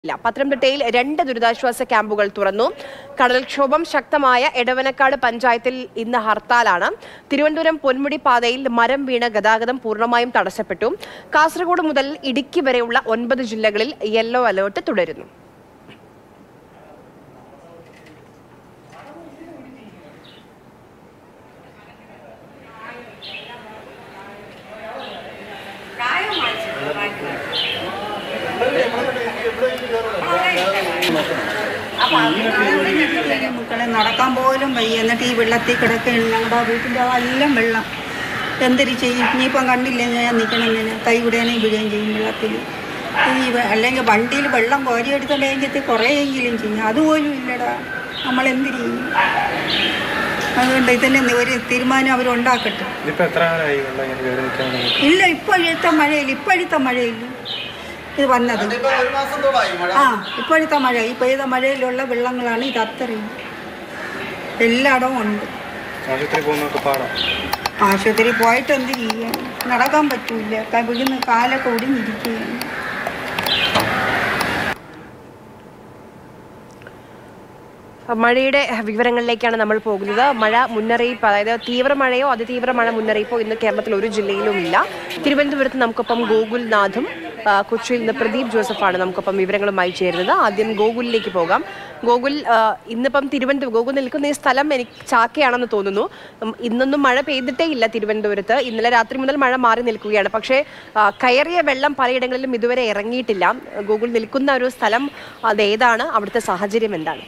ഇല്ല പത്തനംതിട്ടയിൽ രണ്ട് ദുരിതാശ്വാസ ക്യാമ്പുകൾ തുറന്നു കടൽക്ഷോഭം ശക്തമായ എടവനക്കാട് പഞ്ചായത്തിൽ ഇന്ന് ഹർത്താലാണ് തിരുവനന്തപുരം പൊന്മുടി പാതയിൽ മരം വീണ ഗതാഗതം പൂർണ്ണമായും തടസ്സപ്പെട്ടു കാസർഗോഡ് മുതൽ ഇടുക്കി വരെയുള്ള ഒൻപത് ജില്ലകളിൽ യെല്ലോ അലേർട്ട് തുടരുന്നു മക്കളെ നടക്കാൻ പോലും വയ്യ എന്നിട്ട് ഈ വെള്ളത്തിൽ കിടക്കുകയാണ് ഞങ്ങളുടെ വീട്ടിൻ്റെ എല്ലാം വെള്ളം എന്തൊരു ചെയ്യും ഇനിയിപ്പം കണ്ടില്ലേ ഞാൻ നിൽക്കണമെന്നിന് കൈ വിടുകയാണെങ്കിൽ വിടുകയും ചെയ്യും വെള്ളത്തിൽ ഈ വെ- അല്ലെങ്കിൽ വണ്ടിയിൽ വെള്ളം കോരിയെടുത്തുണ്ടെങ്കിൽ കുറേയെങ്കിലും ചെയ്യും അതുപോലും ഇല്ലടാ നമ്മൾ എന്തിനു ചെയ്യും അതുകൊണ്ട് ഇതിന് ഒരു തീരുമാനം അവരുണ്ടാക്കട്ടെ ഇതിപ്പോ എത്ര കാലമായി വെള്ളം ഇങ്ങനെ കയറി നിൽക്കാൻ നമുക്ക് ഇല്ല ഇപ്പോഴത്തെ മഴയിൽ ഇപ്പോഴത്തെ മഴയിൽ ഇത് വന്നത് ആ ഇപ്പോഴത്തെ മഴ ഈ പെയ്ത മഴയിലുള്ള വെള്ളങ്ങളാണ് ഇത് അത്രയും എല്ലായിടവും ഉണ്ട് ആശുപത്രി പോകുന്നൊക്കെ പാടാം ആശുപത്രി പോയിട്ട് എന്ത് ചെയ്യാൻ നടക്കാൻ പറ്റൂല ക- വിടുന്ന് കാലൊക്കെ ഒടിഞ്ഞിരിക്കുകയാണ് മഴയുടെ വിവരങ്ങളിലേക്കാണ് നമ്മൾ പോകുന്നത് മഴ മുന്നറിയിപ്പ് അതായത് തീവ്ര മഴയോ അതിതീവ്ര മഴ മുന്നറിയിപ്പോ ഇന്ന് കേരളത്തിൽ ഒരു ജില്ലയിലും ഇല്ല തിരുവനന്തപുരത്ത് നമുക്കൊപ്പം ഗോകുൽ നാഥും ആ, കൊച്ചിയിൽ നിന്ന് പ്രദീപ് ജോസഫാണ് നമുക്കൊപ്പം വിവരങ്ങളുമായി ചേരുന്നത് ആദ്യം ഗോകുലിലേക്ക് പോകാം ഗോകുൽ ആ, ഇന്നിപ്പം തിരുവനന്തപുരം ഗോകുൽ നിൽക്കുന്ന ഈ സ്ഥലം എനിക്ക് ചാക്കയാണെന്ന് തോന്നുന്നു ഉം, ഇന്നൊന്നും മഴ പെയ്തിട്ടേ ഇല്ല തിരുവനന്തപുരത്ത് ഇന്നലെ രാത്രി മുതൽ മഴ മാറി നിൽക്കുകയാണ് പക്ഷേ ആ, കയറിയ വെള്ളം പലയിടങ്ങളിലും ഇതുവരെ ഇറങ്ങിയിട്ടില്ല ഗോകുൽ നിൽക്കുന്ന ഒരു സ്ഥലം അതേതാണ് അവിടുത്തെ സാഹചര്യം എന്താണ്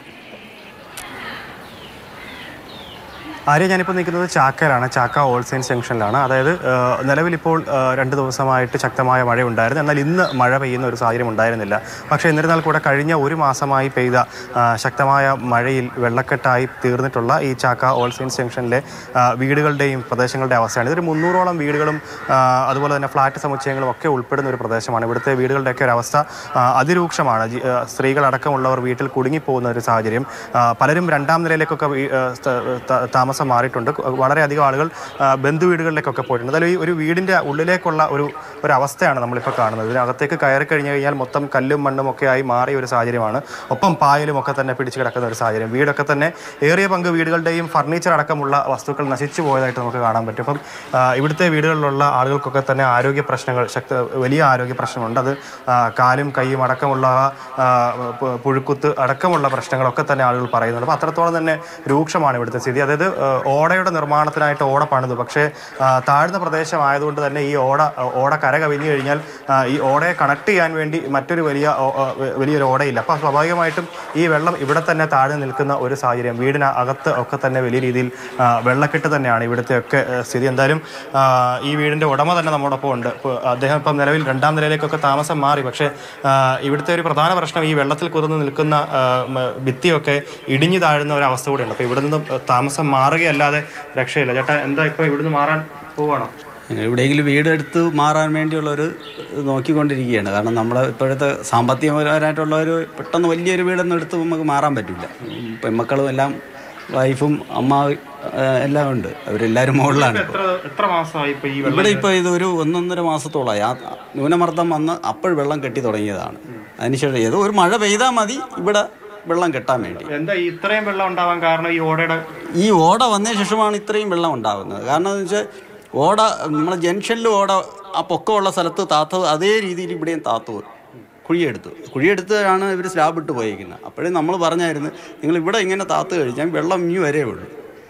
ആര്യ ഞാനിപ്പോൾ നിൽക്കുന്നത് ചാക്കയിലാണ് ചാക്ക ഓൾ സയൻസ് ജംഗ്ഷനിലാണ് അതായത് ആ, നിലവിലിപ്പോൾ ആ, രണ്ട് ദിവസമായിട്ട് ശക്തമായ മഴ ഉണ്ടായിരുന്നു എന്നാൽ ഇന്ന് മഴ പെയ്യുന്ന ഒരു സാഹചര്യം ഉണ്ടായിരുന്നില്ല പക്ഷേ എന്നിരുന്നാൽ കൂടെ കഴിഞ്ഞ ഒരു മാസമായി പെയ്ത ആ, ശക്തമായ മഴയിൽ വെള്ളക്കെട്ടായി തീർന്നിട്ടുള്ള ഈ ചാക്ക ഓൾ സയൻസ് ജംഗ്ഷനിലെ ആ, വീടുകളുടെയും പ്രദേശങ്ങളുടെ അവസ്ഥയാണ് ഇതൊരു മുന്നൂറോളം വീടുകളും ആ, അതുപോലെ തന്നെ ഫ്ലാറ്റ് സമുച്ചയങ്ങളും ഒക്കെ ഉൾപ്പെടുന്ന ഒരു പ്രദേശമാണ് ഇവിടുത്തെ വീടുകളുടെയൊക്കെ ഒരു അവസ്ഥ ആ, അതിരൂക്ഷമാണ് ജി- ആ, സ്ത്രീകളടക്കമുള്ളവർ വീട്ടിൽ കുടുങ്ങിപ്പോകുന്ന ഒരു സാഹചര്യം ആ, പലരും രണ്ടാം നിലയിലേക്കൊക്കെ വീ- ആ, സ്ഥ- ത- താമസം മാറിയിട്ടുണ്ട് വളരെയധികം ആളുകൾ ആ, ബന്ധു വീടുകളിലേക്കൊക്കെ പോയിട്ടുണ്ട് എന്തായാലും ഈ ഒരു വീടിൻ്റെ ഉള്ളിലേക്കുള്ള ഒരു ഒരു അവസ്ഥയാണ് നമ്മളിപ്പോൾ കാണുന്നത് ഇതിനകത്തേക്ക് കയറി കഴിഞ്ഞു കഴിഞ്ഞാൽ മൊത്തം കല്ലും മണ്ണും ഒക്കെ ആയി മാറിയ ഒരു സാഹചര്യമാണ് ഒപ്പം പായലും ഒക്കെ തന്നെ പിടിച്ചു കിടക്കുന്ന ഒരു സാഹചര്യം വീടൊക്കെ തന്നെ ഏറിയ പങ്ക് വീടുകളുടെയും ഫർണിച്ചർ അടക്കമുള്ള വസ്തുക്കൾ നശിച്ചു പോയതായിട്ട് നമുക്ക് കാണാൻ പറ്റും അപ്പം ആ, ഇവിടുത്തെ വീടുകളിലുള്ള ആളുകൾക്കൊക്കെ തന്നെ ആരോഗ്യ പ്രശ്നങ്ങൾ ശക്ത വലിയ ആരോഗ്യ പ്രശ്നമുണ്ട് അത് ആ, കാലും കൈയും അടക്കമുള്ള ആ, പു- പുഴുക്കുത്ത് അടക്കമുള്ള പ്രശ്നങ്ങളൊക്കെ തന്നെ ആളുകൾ പറയുന്നുണ്ട് അപ്പോൾ അത്രത്തോളം തന്നെ രൂക്ഷമാണ് ഇവിടുത്തെ സ്ഥിതി അതായത് ആ, ഓടയുടെ നിർമ്മാണത്തിനായിട്ട് ഓട പണിതു പക്ഷേ ആ, താഴ്ന്ന പ്രദേശമായതുകൊണ്ട് തന്നെ ഈ ഓട ഓട കര കവിഞ്ഞു കഴിഞ്ഞാൽ ആ, ഈ ഓടയെ കണക്ട് ചെയ്യാൻ വേണ്ടി മറ്റൊരു വലിയ ഓ- ഓ- വലിയൊരു ഓടയില്ല അപ്പോൾ സ്വാഭാവികമായിട്ടും ഈ വെള്ളം ഇവിടെ തന്നെ താഴ്ന്നു നിൽക്കുന്ന ഒരു സാഹചര്യം വീടിന് അകത്ത് ഒക്കെ തന്നെ വലിയ രീതിയിൽ ആ, വെള്ളക്കെട്ട് തന്നെയാണ് ഇവിടുത്തെ ഒക്കെ ആ, സ്ഥിതി എന്തായാലും ആ, ഈ വീടിൻ്റെ ഉടമ തന്നെ നമ്മോടൊപ്പം ഉണ്ട് ഇപ്പോൾ അദ്ദേഹം ഇപ്പം നിലവിൽ രണ്ടാം നിലയിലേക്കൊക്കെ താമസം മാറി പക്ഷേ ആ, ഇവിടുത്തെ ഒരു പ്രധാന പ്രശ്നം ഈ വെള്ളത്തിൽ കുതിർന്ന് നിൽക്കുന്ന ആ, മ, ഭിത്തിയൊക്കെ ഇടിഞ്ഞു താഴുന്ന ഒരു അവസ്ഥ കൂടെയുണ്ട് അപ്പോൾ ഇവിടെ നിന്ന് താമസം മാറുകയല്ലാതെ രക്ഷയില്ല ചേട്ടാ എന്താ ഇപ്പോൾ ഇവിടുന്ന് മാറാൻ പോവാണോ എവിടെയെങ്കിലും വീടെടുത്ത് മാറാൻ വേണ്ടിയുള്ള ഒരു ഇത് നോക്കിക്കൊണ്ടിരിക്കുകയാണ് കാരണം നമ്മുടെ ഇപ്പോഴത്തെ സാമ്പത്തികപരമായിട്ടുള്ള ഒരു പെട്ടെന്ന് വലിയൊരു വീടൊന്നും എടുത്ത് നമുക്ക് മാറാൻ പറ്റില്ല പെൺമക്കളും എല്ലാം വൈഫും അമ്മ ആ, എല്ലാം ഉണ്ട് അവരെല്ലാവരും മുകളിലാണ് ഇപ്പോൾ എത്ര എത്ര മാസമായി ഇപ്പോൾ ഈ വെള്ളം ഇവിടെ ഇപ്പോൾ ഇത് ഒരു ഒന്നൊന്നര മാസത്തോളമായി ആ ന്യൂനമർദ്ദം വന്ന് അപ്പോൾ വെള്ളം കെട്ടി തുടങ്ങിയതാണ് അതിനുശേഷം ഏതോ ഒരു മഴ പെയ്താൽ മതി ഇവിടെ വെള്ളം കെട്ടാൻ വേണ്ടി എന്താ ഈ ഇത്രയും വെള്ളം ഉണ്ടാവാൻ കാരണം ഈ ഓടയുടെ ഈ ഓട വന്ന ശേഷമാണ് ഇത്രയും വെള്ളം ഉണ്ടാകുന്നത് കാരണം എന്ന് വെച്ചാൽ ഓട നമ്മളെ ജംഗ്ഷനിൽ ഓട ആ പൊക്കമുള്ള സ്ഥലത്ത് താത്തത് അതേ രീതിയിൽ ഇവിടെയും താത്തു കുഴിയെടുത്തു കുഴിയെടുത്താണ് ഇവർ സ്ലാബ് ഇട്ട് പോയിരിക്കുന്നത് അപ്പോഴേ നമ്മൾ പറഞ്ഞായിരുന്നു നിങ്ങൾ ഇവിടെ ഇങ്ങനെ താത്ത് കഴിച്ചാൽ വെള്ളം ഇനി വരേ ഉള്ളൂ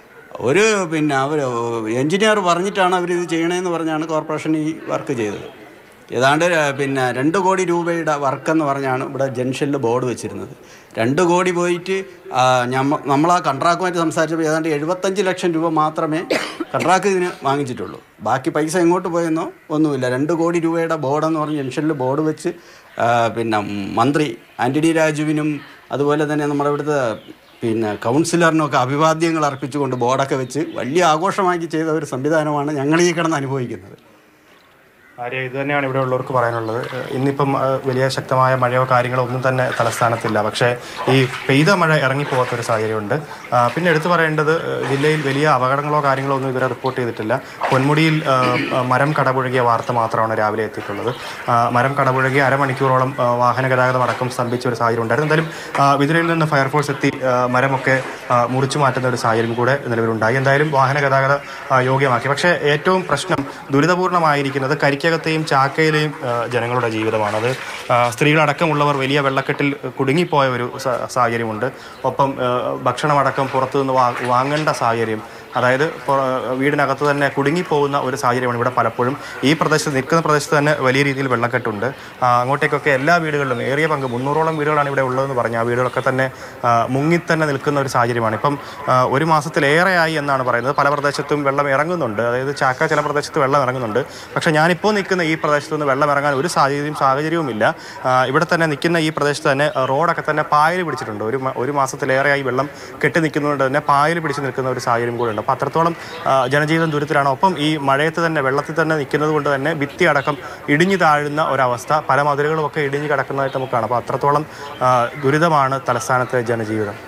ഒരു പിന്നെ അവർ എൻജിനീയർ പറഞ്ഞിട്ടാണ് അവർ ഇത് ചെയ്യണതെന്ന് പറഞ്ഞാണ് കോർപ്പറേഷൻ ഈ വർക്ക് ചെയ്തത് ഏതാണ്ട് ര- പിന്നെ രണ്ട് കോടി രൂപയുടെ വർക്കെന്ന് പറഞ്ഞാണ് ഇവിടെ ജംഗ്ഷനിൽ ബോർഡ് വെച്ചിരുന്നത് രണ്ട് കോടി പോയിട്ട് ആ, ഞമ്മ നമ്മൾ ആ കൺട്രാക്റ്റുമായിട്ട് സംസാരിച്ചപ്പോൾ ഏതാണ്ട് എഴുപത്തഞ്ച് ലക്ഷം രൂപ മാത്രമേ കൺട്രാക്ട് ഇതിന് വാങ്ങിച്ചിട്ടുള്ളൂ ബാക്കി പൈസ എങ്ങോട്ട് പോയെന്നോ ഒന്നുമില്ല രണ്ട് കോടി രൂപയുടെ ബോർഡെന്ന് പറഞ്ഞ് ജംഗ്ഷനിൽ ബോർഡ് വെച്ച് ആ, പിന്നെ മന്ത്രി ആൻ്റണി രാജുവിനും അതുപോലെ തന്നെ നമ്മുടെ ഇവിടുത്തെ പിന്നെ കൗൺസിലറിനൊക്കെ അഭിവാദ്യങ്ങൾ അർപ്പിച്ചുകൊണ്ട് ബോർഡൊക്കെ വെച്ച് വലിയ ആഘോഷമാക്കി ചെയ്ത ഒരു സംവിധാനമാണ് ഞങ്ങൾ ഈ കിടന്ന് അനുഭവിക്കുന്നത് ആര്യ ഇത് തന്നെയാണ് ഇവിടെ ഉള്ളവർക്ക് പറയാനുള്ളത് ഏഹ് ഇന്നിപ്പം ഏഹ് വലിയ ശക്തമായ മഴയോ കാര്യങ്ങളോ ഒന്നും തന്നെ തലസ്ഥാനത്തില്ല പക്ഷേ ഈ പെയ്ത മഴ ഇറങ്ങിപ്പോകാത്ത ഒരു സാഹചര്യമുണ്ട് ആ, പിന്നെ എടുത്തു പറയേണ്ടത് ഏഹ് ജില്ലയിൽ വലിയ അപകടങ്ങളോ കാര്യങ്ങളോ ഒന്നും ഇതുവരെ റിപ്പോർട്ട് ചെയ്തിട്ടില്ല പൊന്മുടിയിൽ ഏഹ്, ഏഹ് മരം കടപുഴകിയ വാർത്ത മാത്രമാണ് രാവിലെ എത്തിയിട്ടുള്ളത് ആ, മരം കടപുഴകി അരമണിക്കൂറോളം ഏഹ്, വാഹന ഗതാഗതം അടക്കം സ്തംഭിച്ച ഒരു സാഹചര്യം ഉണ്ടായിരുന്നു എന്തായാലും ആ, വിതുരയിൽ നിന്ന് ഫയർഫോഴ്സ് എത്തി ആ, മരമൊക്കെ ആ, മുറിച്ചു മാറ്റുന്ന ഒരു സാഹചര്യം കൂടെ നിലവിലുണ്ടായി എന്തായാലും വാഹന ഗതാഗത ആ, യോഗ്യമാക്കി പക്ഷേ ഏറ്റവും പ്രശ്നം ദുരിതപൂർണ്ണമായിരിക്കുന്നത് കരിക്കകത്തെയും ചാക്കയിലെയും ആ, ജനങ്ങളുടെ ജീവിതമാണ് അത് ആ, സ്ത്രീകളടക്കമുള്ളവർ വലിയ വെള്ളക്കെട്ടിൽ കുടുങ്ങിപ്പോയ ഒരു സ- സാഹചര്യമുണ്ട് ഒപ്പം ആ, ഭക്ഷണമടക്കം പുറത്തുനിന്ന് വാ വാങ്ങേണ്ട സാഹചര്യം അതായത് പൊ- വീടിനകത്ത് തന്നെ കുടുങ്ങിപ്പോകുന്ന ഒരു സാഹചര്യമാണ് ഇവിടെ പലപ്പോഴും ഈ പ്രദേശത്ത് നിൽക്കുന്ന പ്രദേശത്ത് തന്നെ വലിയ രീതിയിൽ വെള്ളക്കെട്ടുണ്ട് ആ, അങ്ങോട്ടേക്കൊക്കെ എല്ലാ വീടുകളിലും ഏറിയ പങ്ക് മുന്നൂറോളം വീടുകളാണ് ഇവിടെ ഉള്ളതെന്ന് പറഞ്ഞു ആ വീടുകളൊക്കെ തന്നെ ആ, മുങ്ങി തന്നെ നിൽക്കുന്ന ഒരു സാഹചര്യമാണ് ഇപ്പം ആ, ഒരു മാസത്തിലേറെയായി എന്നാണ് പറയുന്നത് പല പ്രദേശത്തും വെള്ളം ഇറങ്ങുന്നുണ്ട് അതായത് ചാക്ക ചില പ്രദേശത്ത് വെള്ളം ഇറങ്ങുന്നുണ്ട് പക്ഷേ ഞാനിപ്പോൾ നിൽക്കുന്ന ഈ പ്രദേശത്ത് നിന്ന് വെള്ളം ഇറങ്ങാൻ ഒരു സാഹചര്യവും സാഹചര്യവുമില്ല ആ, ഇവിടെ തന്നെ നിൽക്കുന്ന ഈ പ്രദേശത്ത് തന്നെ ആ, റോഡൊക്കെ തന്നെ പായൽ പിടിച്ചിട്ടുണ്ട് ഒരു മ- ഒരു മാസത്തിലേറെയായി വെള്ളം കെട്ടി നിൽക്കുന്നതുകൊണ്ട് തന്നെ പായൽ പിടിച്ച് നിൽക്കുന്ന ഒരു സാഹചര്യം കൂടെ ഉണ്ട് അപ്പോൾ അത്രത്തോളം ആ, ജനജീവിതം ദുരിതത്തിലാണ് ഒപ്പം ഈ മഴയത്ത് തന്നെ വെള്ളത്തിൽ തന്നെ നിൽക്കുന്നത് കൊണ്ട് തന്നെ ഭിത്തി അടക്കം ഇടിഞ്ഞു താഴുന്ന ഒരവസ്ഥ പല മതിലുകളും ഒക്കെ ഇടിഞ്ഞു കിടക്കുന്നതായിട്ട് നമുക്ക് കാണാം അപ്പോൾ അത്രത്തോളം ആ, ദുരിതമാണ് തലസ്ഥാനത്തെ ജനജീവിതം